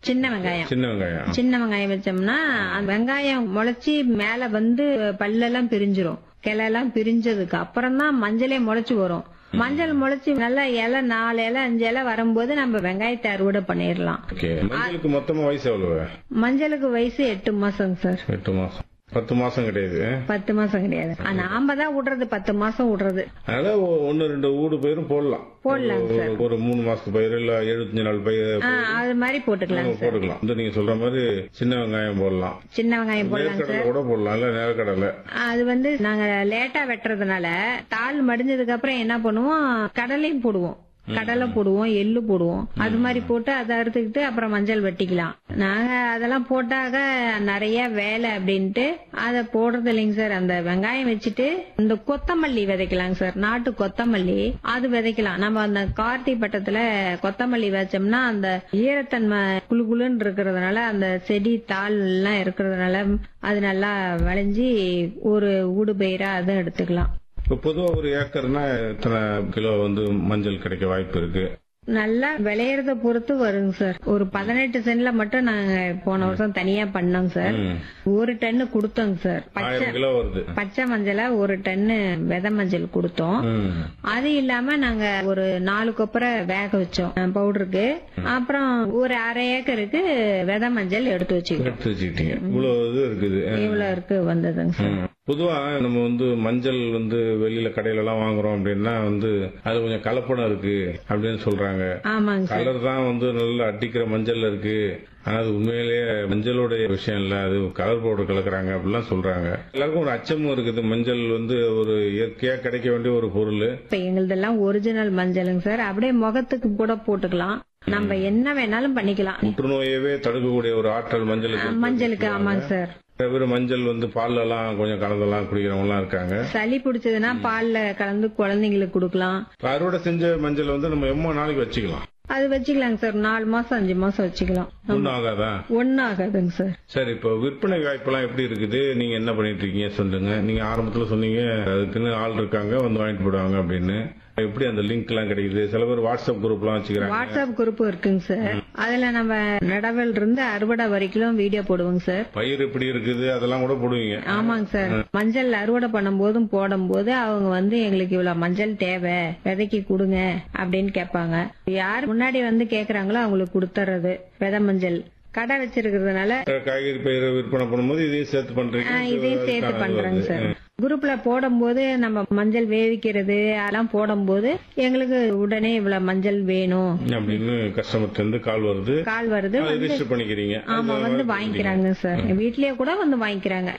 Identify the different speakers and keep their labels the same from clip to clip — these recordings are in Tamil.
Speaker 1: சின்ன வெங்காயம்
Speaker 2: சின்ன வெங்காயம்
Speaker 1: சின்ன வெங்காயம் வச்சோம்னா அந்த வெங்காயம் முளைச்சி மேல வந்து பல்லெல்லாம் பிரிஞ்சிரும் கிளையெல்லாம் பிரிஞ்சதுக்கு அப்புறம் தான் மஞ்சளே முளைச்சு வரும் மஞ்சள் முளைச்சு நல்லா இலை நாலு இலை அஞ்சு இலை வரும்போது நம்ம வெங்காயத்தை அறுவடை பண்ணிடலாம்
Speaker 2: ஓகே மஞ்சளுக்கு மொத்தமா வயசு எவ்வளவு
Speaker 1: மஞ்சளுக்கு வயசு எட்டு மாசம் சார்
Speaker 2: எட்டு மாசம் பத்து மாசம் கிடையாது
Speaker 1: பத்து மாசம் கிடையாது நாம தான் விடுறது பத்து மாசம் விடுறது
Speaker 2: அதனால ஒ- ஒண்ணு ரெண்டு ஊடு பயிரும் போடலாம்
Speaker 1: போடலாம்
Speaker 2: ஒரு- ஒரு மூணு மாசத்து பயிர் இல்ல எழுபத்தஞ்சு நாள் பயிர்
Speaker 1: ஆ, அது மாதிரி போட்டுக்கலாம் சார்
Speaker 2: போட்டுக்கலாம் வந்து நீங்க சொல்ற மாதிரி சின்ன வெங்காயம் போடலாம்
Speaker 1: சின்ன வெங்காயம் போடலாம்
Speaker 2: நேர்கடலை கூட போடலாம் இல்ல நேர்கடலை
Speaker 1: அது வந்து நாங்க லேட்டா வெட்டுறதுனால தாள் மடிஞ்சதுக்கு அப்புறம் என்ன பண்ணுவோம் கடலையும் போடுவோம் கடலை போடுவோம் எள்ளு போடுவோம் அது மாதிரி போட்டு அதை அறுத்துக்கிட்டு அப்புறம் மஞ்சள் வெட்டிக்கலாம் நாங்க அதெல்லாம் போட்டாக நிறைய வேலை அப்படின்ட்டு அதை போடுறது இல்லைங்க சார் அந்த வெங்காயம் வச்சுட்டு இந்த கொத்தமல்லி விதைக்கலாங்க சார் நாட்டு கொத்தமல்லி அது விதைக்கலாம் நம்ம அந்த கார்த்தி பட்டத்துல கொத்தமல்லி வச்சோம்னா அந்த ஈரத்தன்மை குளு குளுன்னு இருக்கிறதுனால அந்த செடி தாள் எல்லாம் இருக்கிறதுனால அது நல்லா விளைஞ்சி ஒரு ஊடு பயிரா அதை எடுத்துக்கலாம்
Speaker 2: இப்ப பொதுவா ஒரு ஏக்கர்னா எத்தனை கிலோ வந்து மஞ்சள் கிடைக்க வாய்ப்பு இருக்கு
Speaker 1: நல்லா விளையறத பொறுத்து வருங்க சார் ஒரு பதினெட்டு சென்ட்ல மட்டும் நாங்க போன வருஷம் தனியா பண்ணோங்க சார்
Speaker 2: ம்.
Speaker 1: ஒரு டன்னு கொடுத்தோங்க சார் பச்சை
Speaker 2: ஆயிரம் கிலோ வருது
Speaker 1: பச்சை மஞ்சளை ஒரு டன்னு விதை மஞ்சள் கொடுத்தோம்
Speaker 2: ம்.
Speaker 1: அது இல்லாம நாங்க ஒரு நாலு கொப்பரை வேக வச்சோம் பவுடருக்கு அப்புறம் ஒரு அரை ஏக்கருக்கு விதை மஞ்சள் எடுத்து வச்சுக்கிட்டோம்
Speaker 2: எடுத்து வச்சுக்கிட்டீங்க இவ்வளவு இது இருக்குது
Speaker 1: இவ்வளவு இருக்கு வந்ததுங்க சார்
Speaker 2: ம். பொதுவா நம்ம வந்து மஞ்சள் வந்து வெளியில கடையில எல்லாம் வாங்குறோம் அப்படின்னா வந்து அது கொஞ்சம் கலப்படம் இருக்கு அப்படின்னு சொல்றாங்க
Speaker 1: ஆமாங்க சார்
Speaker 2: கலர் தான் வந்து நல்லா அடிக்கிற மஞ்சள்ல இருக்கு ஆனா அது உண்மையிலேயே மஞ்சளுடைய விஷயம் இல்ல அது கலர் பவுடர் கலக்குறாங்க அப்படிலாம் சொல்றாங்க எல்லாருக்கும் ஒரு அச்சமும் இருக்குது மஞ்சள் வந்து ஒரு இயற்கையா கிடைக்க வேண்டிய ஒரு பொருள்
Speaker 1: இப்ப எங்களுதெல்லாம் ஒரிஜினல் மஞ்சளுங்க சார் அப்படியே முகத்துக்கு கூட போட்டுக்கலாம் நம்ம என்ன வேணாலும் பண்ணிக்கலாம்
Speaker 2: புற்றுநோயவே தடுக்கக்கூடிய ஒரு ஆற்றல் மஞ்சளுக்கு இருக்கு.
Speaker 1: மஞ்சளுக்கு ஆமாங்க சார்
Speaker 2: சில பேர் மஞ்சள் வந்து பால்ல எல்லாம் கொஞ்சம் கலந்தெல்லாம் குடிக்கிறவங்க எல்லாம் இருக்காங்க
Speaker 1: சளி பிடிச்சதுன்னா பால்ல கலந்து குழந்தைங்களுக்கு கொடுக்கலாம்
Speaker 2: இப்ப அறுவடை செஞ்ச மஞ்சள் வந்து நம்ம எவ்வளவு நாளைக்கு வச்சுக்கலாம்
Speaker 1: அது வச்சுக்கலாங்க சார் நாலு மாசம் அஞ்சு மாசம் வச்சுக்கலாம்
Speaker 2: ஒன்னும் ஆகாதா
Speaker 1: ஒன்னும் ஆகாதுங்க சார்
Speaker 2: சரி இப்போ விற்பனை வாய்ப்பெல்லாம் எப்படி இருக்குது நீங்க என்ன பண்ணிட்டு இருக்கீங்க சொல்லுங்க நீங்க ஆரம்பத்துல சொன்னீங்க அதுக்குன்னு ஆள் இருக்காங்க வந்து வாங்கிட்டு போடுவாங்க அப்படின்னு எப்படி அந்த லிங்க் எல்லாம் கிடைக்குது சில பேர் வாட்ஸ்அப் குரூப் எல்லாம் வச்சுக்கிறாங்க
Speaker 1: வாட்ஸ்அப் குரூப் இருக்குங்க சார் அதுல நம்ம நடவல் இருந்து அறுவடை வரைக்கும் வீடியோ போடுவோங்க சார்
Speaker 2: பயிர் எப்படி இருக்குது அதெல்லாம் கூட போடுவீங்க
Speaker 1: ஆமாங்க சார் மஞ்சள் அறுவடை பண்ணும் போதும் போடும் போது அவங்க வந்து எங்களுக்கு இவ்வளவு மஞ்சள் தேவை விதைக்கு கொடுங்க அப்படின்னு கேட்பாங்க யார் முன்னாடி வந்து கேக்குறாங்களோ அவங்களுக்கு கொடுத்துறது விதை மஞ்சள் கடை வச்சிருக்கிறதுனால
Speaker 2: காய்கறி பயிர் விற்பனை பண்ணும்போது இதையும் சேர்த்து பண்றீங்க
Speaker 1: ஆ, இதையும் சேர்த்து
Speaker 2: அது
Speaker 1: பண்றேங்க
Speaker 2: வருது.
Speaker 1: சார் குரூப்ல போடும்போது நம்ம மஞ்சள் வேவிக்கிறது அதெல்லாம் போடும்போது எங்களுக்கு உடனே இவ்வளவு மஞ்சள் வேணும்
Speaker 2: அப்படின்னு கஸ்டமர்ட்ட இருந்து கால் வருது
Speaker 1: கால் வருது
Speaker 2: அதை ரிஜிஸ்டர் பண்ணிக்கிறீங்க
Speaker 1: ஆமா
Speaker 2: அது
Speaker 1: வந்து
Speaker 2: மாதிரி
Speaker 1: வாங்கிக்கிறாங்க சார் வீட்லயே கூட வந்து வாங்கிக்கிறாங்க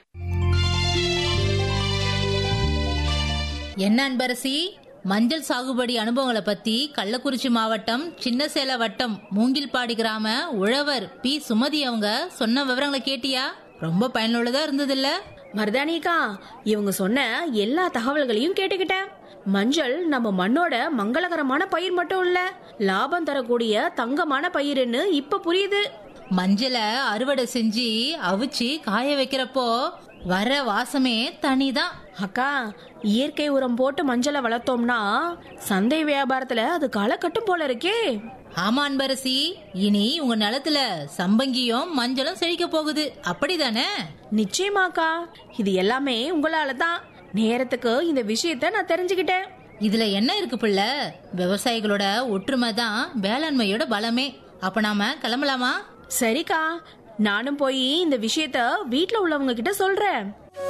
Speaker 3: என்ன அன்பரசி மஞ்சள் சாகுபடி அனுபவங்களை பத்தி கள்ளக்குறிச்சி மாவட்டம் சின்னசேல வட்டம் மூங்கில்பாடி கிராம உழவர் பி சுமதி அவங்க சொன்ன விவரங்களை கேட்டியா ரொம்ப பயனுள்ளதா இருந்ததுல்ல
Speaker 4: மருதானிக்கா இவங்க சொன்ன எல்லா தகவல்களையும் கேட்டுக்கிட்டேன் மஞ்சள் நம்ம மண்ணோட மங்களகரமான பயிர் மட்டும் இல்ல லாபம் தரக்கூடிய தங்கமான பயிருன்னு இப்ப புரியுது
Speaker 3: மஞ்சளை அறுவடை செஞ்சு அவிச்சு காய வைக்கிறப்போ வர வாசமே தனிதான்
Speaker 4: அக்கா இயற்கை உரம் போட்டு மஞ்சளை வளர்த்தோம்னா சந்தை வியாபாரத்துல அது களை கட்டும் போல இருக்கே
Speaker 3: ஆமா அன்பரசி இனி உங்க நிலத்துல சம்பங்கியும் மஞ்சளும் செழிக்க போகுது அப்படிதானே
Speaker 4: நிச்சயமாக்கா இது எல்லாமே உங்களால தான் நேரத்துக்கு இந்த விஷயத்த நான் தெரிஞ்சுக்கிட்டேன்
Speaker 3: இதுல என்ன இருக்கு பிள்ள விவசாயிகளோட ஒற்றுமை தான் வேளாண்மையோட பலமே அப்ப நாம கிளம்பலாமா
Speaker 4: சரிக்கா நானும் போய் இந்த விஷயத்த வீட்ல உள்ளவங்க கிட்ட சொல்றேன்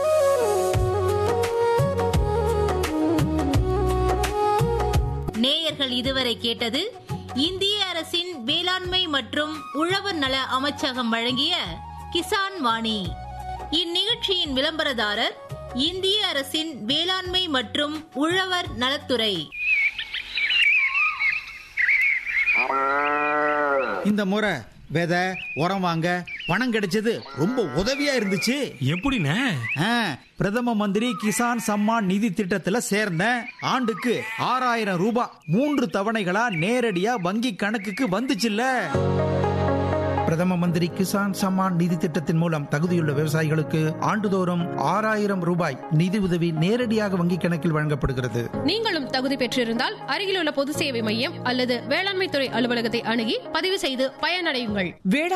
Speaker 3: நேயர்கள் இதுவரை கேட்டது இந்திய அரசின் வேளாண்மை மற்றும் உழவர் நல அமைச்சகம் வழங்கிய கிசான் வாணி இந்நிகழ்ச்சியின் விளம்பரதாரர் இந்திய அரசின் வேளாண்மை மற்றும் உழவர் நலத்துறை
Speaker 5: இந்த முறை விதை உரம் வாங்க பணம் கிடைச்சது ரொம்ப உதவியா இருந்துச்சு
Speaker 6: எப்படிண்ணே
Speaker 5: ஆ, பிரதம மந்திரி கிசான் சம்மான் நிதி திட்டத்துல சேர்ந்தேன் ஆண்டுக்கு ஆறாயிரம் ரூபாய் மூன்று தவணைகளா நேரடியா வங்கி கணக்குக்கு வந்துச்சுல்ல
Speaker 7: பிரதம மந்திரி கிசான் சம்மான் நிதி திட்டத்தின் மூலம் தகுதியுள்ள விவசாயிகளுக்கு ஆண்டுதோறும் ஆறாயிரம் ரூபாய் நிதி உதவி நேரடியாக வங்கிக் கணக்கில் வழங்கப்படுகிறது
Speaker 8: நீங்களும் தகுதி பெற்றிருந்தால் அருகிலுள்ள பொது சேவை மையம் அல்லது வேளாண்மை துறை அலுவலகத்தை அணுகி பதிவு செய்து பயனடையுங்கள்
Speaker 9: வேளாண்